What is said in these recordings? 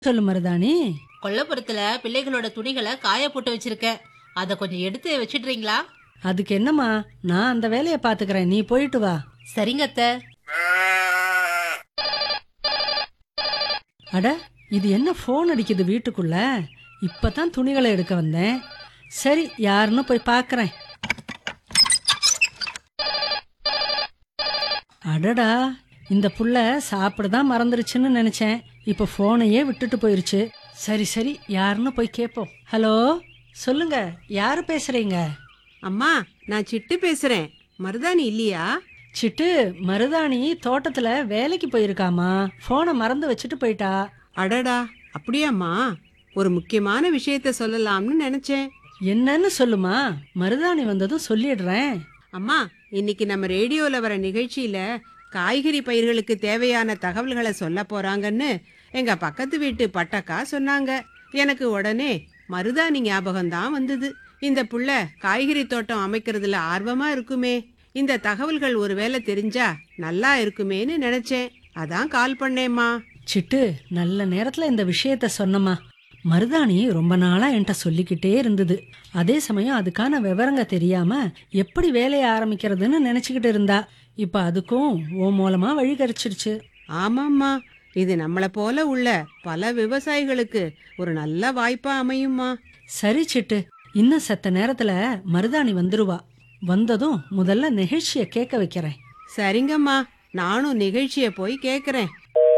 சொல்லு மருதாணி கொல்லப்புறத்துல பிள்ளைகளோட துணிகளை காய போட்டு வச்சிருக்கேன் அத கொஞ்சம் எடுத்து வச்சிடுறீங்களா அதுக்கு என்னம்மா நான் அந்த வேலையை பாத்துக்கறேன் நீ போயிட்டு வா சரிங்க அத்தை அட இது என்ன ஃபோன் அடிக்குது வீட்டுக்குள்ள இப்பதான் துணிகளை எடுக்க வந்தேன் சரி யாருன்னு போய் பார்க்கறேன் அடடா இந்த புள்ள சாப்பிடதான் மறந்துருச்சுன்னு நினைச்சேன் இப்ப போனையே விட்டுட்டு போயிருச்சு சரி சரி யாருன்னு போய் கேட்போம் ஹலோ சொல்லுங்க யாரு பேசுறீங்க அம்மா நான் சிட்டு பேசுறேன் மருதாணி இல்லையா சிட்டு மருதாணி தோட்டத்துல வேலைக்கு போயிருக்காமா போனை மறந்து வச்சுட்டு போயிட்டா அடடா அப்படியாம்மா ஒரு முக்கியமான விஷயத்த சொல்லலாம்னு நினைச்சேன் என்னன்னு சொல்லுமா மருதாணி வந்ததும் சொல்லிடுறேன் அம்மா இன்னைக்கு நம்ம ரேடியோல வர நிகழ்ச்சியில காய்கறி பயிர்களுக்கு தேவையான தகவல்களை சொல்ல போறாங்கன்னு எங்க பக்கத்து வீட்டு பட்டக்கா சொன்னாங்க எனக்கு உடனே மருதாணி ஞாபகம் தான் வந்தது இந்த புள்ள காய்கறி தோட்டம் அமைக்கிறதுல ஆர்வமா இருக்குமே இந்த தகவல்கள் ஒருவேளை தெரிஞ்சா நல்லா இருக்குமேன்னு நினைச்சேன் அதான் கால் பண்ணேம்மா சிட்டு நல்ல நேரத்துல இந்த விஷயத்த சொன்னமா மருதாணி ரொம்ப நாளா என்கிட்ட சொல்லிக்கிட்டே இருந்தது அதே சமயம் அதுக்கான விவரங்க தெரியாம எப்படி வேலையை ஆரம்பிக்கிறதுன்னு நினைச்சுக்கிட்டு இருந்தா இப்ப அதுக்கும் ஓ மூலமா வழி கிடைச்சிருச்சு ஆமாம்மா இது நம்மள போல உள்ள பல விவசாயிகளுக்கு ஒரு நல்ல வாய்ப்பா அமையும்மா சரி சிட்டு இன்னும் செத்த நேரத்துல மருதாணி வந்துருவா வந்ததும் முதல்ல நிகழ்ச்சிய கேட்க வைக்கிறேன் சரிங்கம்மா நானும் நிகழ்ச்சிய போய் கேக்குறேன்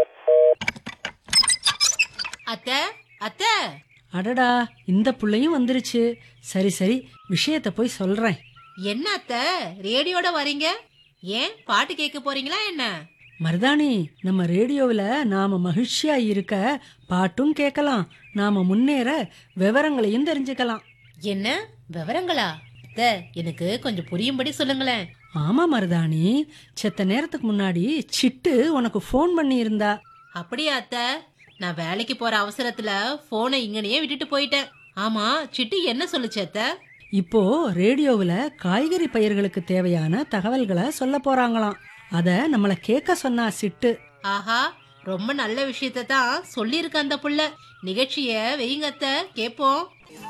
அத்தை அத்தை அடடா இந்த புள்ளையும் வந்துருச்சு சரி சரி விஷயத்த போய் சொல்றேன் என்ன அத்தை ரேடியோட வரீங்க ஏன் பாட்டு கேட்க போறீங்களா என்ன மருதாணி நம்ம ரேடியோவில் நாம மகிழ்ச்சியா இருக்க பாட்டும் கேட்கலாம் நாம முன்னேற விவரங்களையும் தெரிஞ்சுக்கலாம் என்ன விவரங்களா அத்தை எனக்கு கொஞ்சம் புரியும்படி சொல்லுங்களேன் ஆமா மருதாணி செத்த நேரத்துக்கு முன்னாடி சிட்டு உனக்கு ஃபோன் பண்ணி இருந்தா அப்படியா அத்தை நான் வேலைக்கு போற அவசரத்துல போனை இங்கனையே விட்டுட்டு போயிட்டேன் ஆமா சிட்டி என்ன சொல்லுச்சு அத்தை இப்போ ரேடியோவில் காய்கறி பயிர்களுக்கு தேவையான தகவல்களை சொல்ல போறாங்களாம் அத நம்மள கேட்க சொன்னா சிட்டு ஆஹா ரொம்ப நல்ல விஷயத்த தான் சொல்லியிருக்க அந்த புள்ள நிகழ்ச்சிய வெயிங்க அத்தை கேப்போம்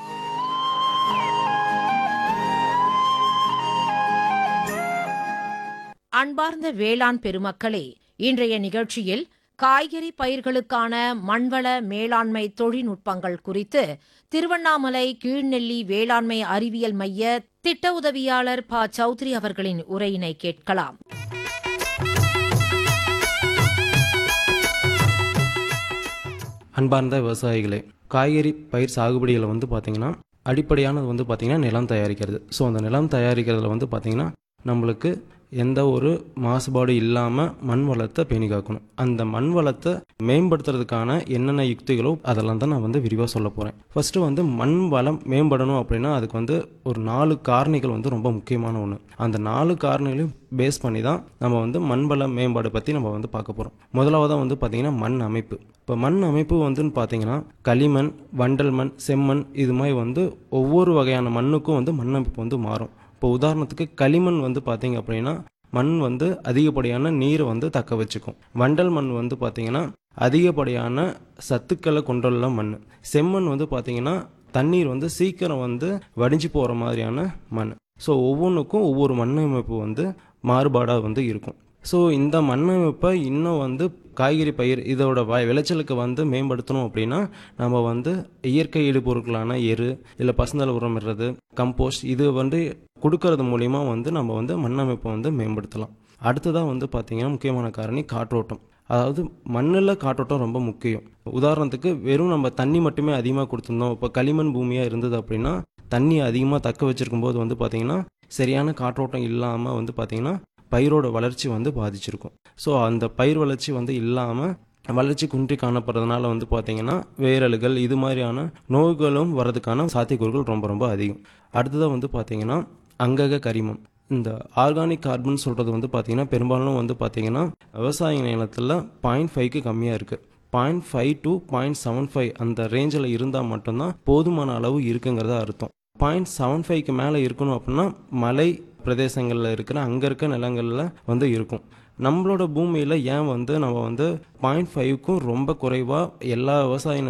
அன்பார்ந்த வேளாண் பெருமக்களே இன்றைய நிகழ்ச்சியில் காய்கறி பயிர்களுக்கான மண்வள மேலாண்மை தொழில்நுட்பங்கள் குறித்து திருவண்ணாமலை கீழ்நெல்லி வேளாண்மை அறிவியல் மைய திட்ட உதவியாளர் ப சௌத்ரி அவர்களின் உரையினை கேட்கலாம் அன்பார்ந்த விவசாயிகளே காய்கறி பயிர் சாகுபடியில் வந்து பார்த்திங்கன்னா அடிப்படையானது வந்து பார்த்திங்கன்னா நிலம் தயாரிக்கிறது ஸோ அந்த நிலம் தயாரிக்கிறதுல வந்து பார்த்திங்கன்னா நம்மளுக்கு எந்த ஒரு மாசுபாடு இல்லாமல் மண் வளத்தை பேணி காக்கணும் அந்த மண் வளத்தை மேம்படுத்துறதுக்கான என்னென்ன யுக்திகளோ அதெல்லாம் தான் நான் வந்து விரிவாக சொல்ல போகிறேன் ஃபஸ்ட்டு வந்து மண் வளம் மேம்படணும் அப்படின்னா அதுக்கு வந்து ஒரு நாலு காரணிகள் வந்து ரொம்ப முக்கியமான ஒன்று அந்த நாலு காரணிகளையும் பேஸ் பண்ணி தான் நம்ம வந்து மண் வள மேம்பாடு பற்றி நம்ம வந்து பார்க்க போகிறோம் முதலாவதாக வந்து பார்த்திங்கன்னா மண் அமைப்பு இப்போ மண் அமைப்பு வந்துன்னு பார்த்தீங்கன்னா களிமண் வண்டல் மண் செம்மண் இது மாதிரி வந்து ஒவ்வொரு வகையான மண்ணுக்கும் வந்து மண் அமைப்பு வந்து மாறும் இப்போ உதாரணத்துக்கு களிமண் வந்து பார்த்தீங்க அப்படின்னா மண் வந்து அதிகப்படியான நீரை வந்து தக்க வச்சுக்கும் வண்டல் மண் வந்து பார்த்தீங்கன்னா அதிகப்படியான சத்துக்களை கொண்டுள்ள மண் செம்மண் வந்து பார்த்தீங்கன்னா தண்ணீர் வந்து சீக்கிரம் வந்து வடிஞ்சு போகிற மாதிரியான மண் ஸோ ஒவ்வொன்றுக்கும் ஒவ்வொரு மண் அமைப்பு வந்து மாறுபாடாக வந்து இருக்கும் ஸோ இந்த மண் அமைப்பை இன்னும் வந்து காய்கறி பயிர் இதோட வ விளைச்சலுக்கு வந்து மேம்படுத்தணும் அப்படின்னா நம்ம வந்து இயற்கை இடுபொருட்களான எரு இல்லை பசுந்தல் உரம் இடுறது கம்போஸ்ட் இது வந்து கொடுக்கறது மூலிமா வந்து நம்ம வந்து மண் அமைப்பை வந்து மேம்படுத்தலாம் அடுத்ததாக வந்து பார்த்திங்கன்னா முக்கியமான காரணி காற்றோட்டம் அதாவது மண்ணில் காற்றோட்டம் ரொம்ப முக்கியம் உதாரணத்துக்கு வெறும் நம்ம தண்ணி மட்டுமே அதிகமாக கொடுத்துருந்தோம் இப்போ களிமண் பூமியாக இருந்தது அப்படின்னா தண்ணி அதிகமாக தக்க வச்சிருக்கும் போது வந்து பார்த்திங்கன்னா சரியான காற்றோட்டம் இல்லாமல் வந்து பார்த்திங்கன்னா பயிரோட வளர்ச்சி வந்து பாதிச்சிருக்கும் ஸோ அந்த பயிர் வளர்ச்சி வந்து இல்லாமல் வளர்ச்சி குன்றி காணப்படுறதுனால வந்து பார்த்திங்கன்னா வேரலுகள் இது மாதிரியான நோய்களும் வர்றதுக்கான சாத்தியக்கூறுகள் ரொம்ப ரொம்ப அதிகம் அடுத்ததாக வந்து பார்த்திங்கன்னா அங்கக கரிமம் இந்த ஆர்கானிக் கார்பன் சொல்கிறது வந்து பார்த்திங்கன்னா பெரும்பாலும் வந்து பார்த்திங்கன்னா விவசாய நிலத்தில் பாயிண்ட் ஃபைவ்க்கு கம்மியாக இருக்குது point five to point seven five அந்த ரேஞ்சில் இருந்தால் மட்டும்தான் போதுமான அளவு இருக்குங்கிறத அர்த்தம் பாயிண்ட் செவன் ஃபைவ்க்கு மேலே இருக்கணும் அப்படின்னா மலை பிரதேசங்களில் இருக்கிற அங்கே இருக்க நிலங்களில் வந்து இருக்கும் நம்மளோட பூமியில் ஏன் வந்து நம்ம வந்து பாயிண்ட் ஃபைவ்க்கும் ரொம்ப குறைவாக எல்லா விவசாய